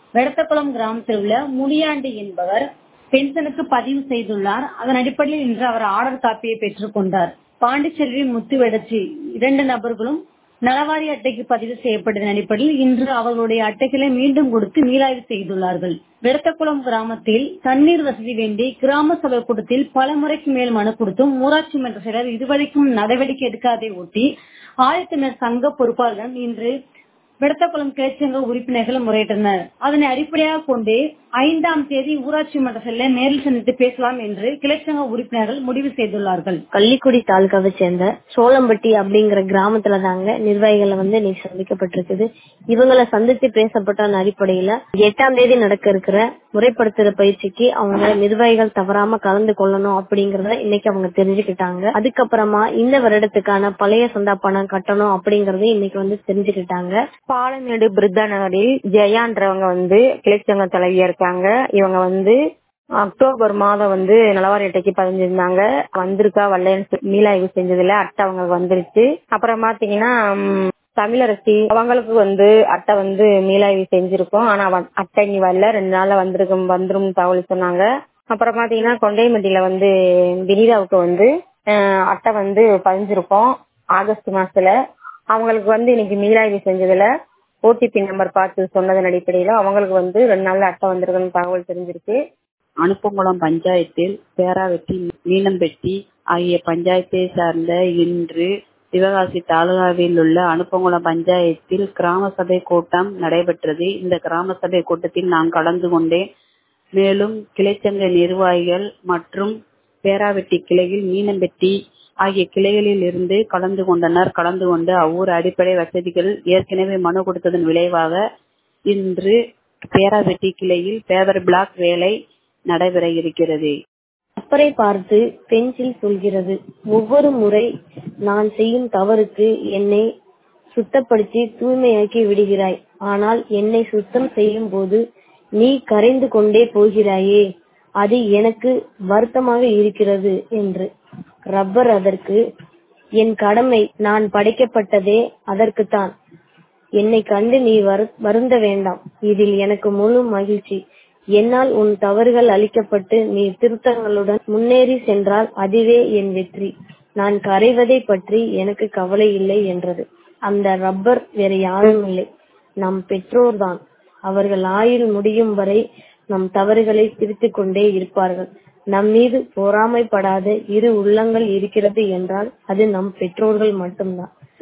வெடத்தக்குளம் கிராமத்தில் உள்ள முனியாண்டி என்பவர் பென்ஷனுக்கு பதிவு செய்துள்ளார் அதன் அடிப்படையில் இன்று அவர் ஆர்டர் காப்பியை பெற்றுக் கொண்டார் பாண்டிச்செல்வி முத்துவெடச்சி இரண்டு நபர்களும் நலவாரி அட்டைக்கு பதிவு செய்யப்பட்டதன் அடிப்படையில் இன்று அவர்களுடைய அட்டைகளை மீண்டும் கொடுத்து மீளாய்வு செய்துள்ளார்கள் வெடத்தக்குளம் கிராமத்தில் தண்ணீர் வசதி வேண்டி கிராம சபை கூட்டத்தில் பல முறைக்கு மேல் மனு கொடுத்தும் ஊராட்சி மன்ற செயலர் இதுவரைக்கும் நடவடிக்கை எடுக்காதை ஒட்டி ஆயத்தினர் சங்க பொறுப்பாளரிடம் இன்று விடத்தக்குளம் கிளைச்சங்க உறுப்பினர்கள் முறையிட்டனர் அதனை அடிப்படையாக கொண்டு ஐந்தாம் தேதி ஊராட்சி மன்ற செல்ல நேரில் சந்தித்து பேசலாம் என்று கிளைச்சங்க உறுப்பினர்கள் முடிவு செய்துள்ளார்கள் கள்ளிக்குடி தாலுகாவை சேர்ந்த சோளம்பட்டி அப்படிங்கிற கிராமத்துல தாங்க நிர்வாகிகளை வந்து இன்னைக்கு சந்திக்கப்பட்டிருக்குது இவங்களை சந்தித்து பேசப்பட்ட அடிப்படையில எட்டாம் தேதி நடக்க இருக்கிற முறைப்படுத்துற பயிற்சிக்கு அவங்க நிர்வாகிகள் தவறாம கலந்து கொள்ளணும் அப்படிங்கறத இன்னைக்கு அவங்க தெரிஞ்சுக்கிட்டாங்க அதுக்கப்புறமா இந்த வருடத்துக்கான பழைய சந்தா பணம் கட்டணும் அப்படிங்கறத இன்னைக்கு வந்து தெரிஞ்சுக்கிட்டாங்க பாலமேடு பிருத்தா நகரில் ஜெயான்றவங்க வந்து கிளைச்சங்க தலைவியா இருக்காங்க இவங்க வந்து அக்டோபர் மாதம் வந்து நலவாரி அட்டைக்கு பதிஞ்சிருந்தாங்க வந்திருக்கா வரலன்னு மீளாய்வு செஞ்சதுல அட்டை அவங்களுக்கு வந்துருச்சு அப்புறம் பாத்தீங்கன்னா தமிழரசி அவங்களுக்கு வந்து அட்டை வந்து மீளாய்வு செஞ்சிருக்கோம் ஆனா அட்டை நீ வரல ரெண்டு நாள்ல வந்திருக்கும் வந்துரும் தகவல் சொன்னாங்க அப்புறம் பாத்தீங்கன்னா கொண்டைமட்டியில வந்து வினிதாவுக்கு வந்து அட்டை வந்து பதிஞ்சிருக்கோம் ஆகஸ்ட் மாசத்துல அவங்களுக்கு வந்து இன்னைக்கு மீளாய்வு செஞ்சதுல ஓடிபி நம்பர் பார்த்து சொன்னதன் அடிப்படையில அவங்களுக்கு வந்து ரெண்டு நாள்ல அட்டை வந்திருக்குன்னு தகவல் தெரிஞ்சிருக்கு அனுப்பங்குளம் பஞ்சாயத்தில் பேராவெட்டி மீனம்பெட்டி ஆகிய பஞ்சாயத்தை சார்ந்த இன்று சிவகாசி தாலுகாவில் உள்ள அனுப்பங்குளம் பஞ்சாயத்தில் கிராம சபை கூட்டம் நடைபெற்றது இந்த கிராம சபை கூட்டத்தில் நான் கலந்து கொண்டேன் மேலும் கிளைச்சங்க நிர்வாகிகள் மற்றும் பேராவெட்டி கிளையில் மீனம்பெட்டி ஆகிய கிளைகளில் இருந்து கலந்து கொண்டனர் கலந்து கொண்டு அவ்வூர் அடிப்படை வசதிகள் ஏற்கனவே மனு கொடுத்ததன் விளைவாக இன்று பேராவெட்டி கிளையில் பேவர் பிளாக் வேலை நடைபெற இருக்கிறது அப்பரை பார்த்து பெஞ்சில் சொல்கிறது ஒவ்வொரு முறை நான் செய்யும் தவறுக்கு என்னை சுத்தப்படுத்தி தூய்மையாக்கி விடுகிறாய் ஆனால் என்னை சுத்தம் செய்யும் போது நீ கரைந்து கொண்டே போகிறாயே அது எனக்கு வருத்தமாக இருக்கிறது என்று ரப்பர் அதற்கு என் கடமை நான் படைக்கப்பட்டதே அதற்குத்தான் என்னை கண்டு நீ வருந்த வேண்டாம் இதில் எனக்கு முழு மகிழ்ச்சி என்னால் உன் தவறுகள் அளிக்கப்பட்டு நீ திருத்தங்களுடன் முன்னேறி சென்றால் அதுவே என் வெற்றி நான் கரைவதை பற்றி எனக்கு கவலை இல்லை என்றது அந்த ரப்பர் வேற யாரும் இல்லை நம் பெற்றோர்தான் அவர்கள் ஆயுள் முடியும் வரை நம் தவறுகளை திருத்திக் கொண்டே இருப்பார்கள் நம் மீது பொறாமைப்படாத இரு உள்ளங்கள் இருக்கிறது என்றால் அது நம் பெற்றோர்கள் மட்டும்தான்